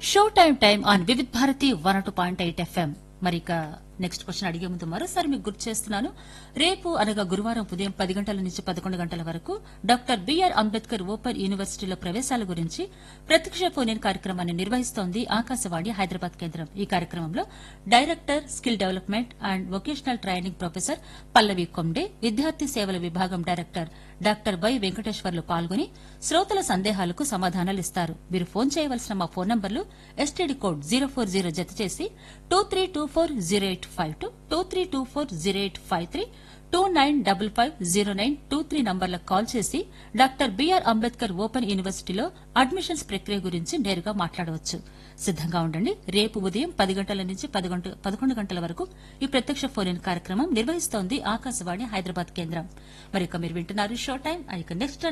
show time time on Vividh Bharati one two point eight FM మరి ఇక next question అడిగే ముందు మరోసారి మీకు గుర్తు చేస్తున్నాను రేపు అనగా గురువారం ఉదయం పది గంటల నుంచి పదకొండు గంటల వరకు డాక్టర్ బిఆర్ అంబేద్కర్ ఓపెన్ యూనివర్సిటీలో ప్రవేశాల గురించి ప్రత్యక్ష ఫోన్ ఇన్ కార్యక్రమాన్ని నిర్వహిస్తోంది ఆకాశవాణి హైదరాబాద్ కేంద్రం ఈ కార్యక్రమంలో director skill development and vocational training professor Pallavi Komde విద్యార్థి సేవల విభాగం డైరెక్టర్ డాక్టర్ వై వెంకటేశ్వర్లు పాల్గొని శ్రోతల సందేహాలకు సమాధానాలు ఇస్తారు మీరు ఫోన్ చేయవలసిన మా ఫోన్ నంబర్లు STD code zero four zero జత చేసి two three two four zero eight five two two three two four zero eight five three two nine double five zero nine two three నంబర్లకు call చేసి doctor BR Ambedkar open యూనివర్సిటీలో admissions ప్రక్రియ గురించి నేరుగా మాట్లాడవచ్చు సిద్దంగా ఉండండి రేపు ఉదయం పది గంటల నుంచి పదకొండు గంటల వరకు ఈ ప్రత్యక్ష ఫోన్ ఇన్ కార్యక్రమం నిర్వహిస్తోంది ఆకాశవాణి హైదరాబాద్ కేంద్రం మరి ఇక మీరు వింటున్నారు షో టైం ఇక నెక్స్ట్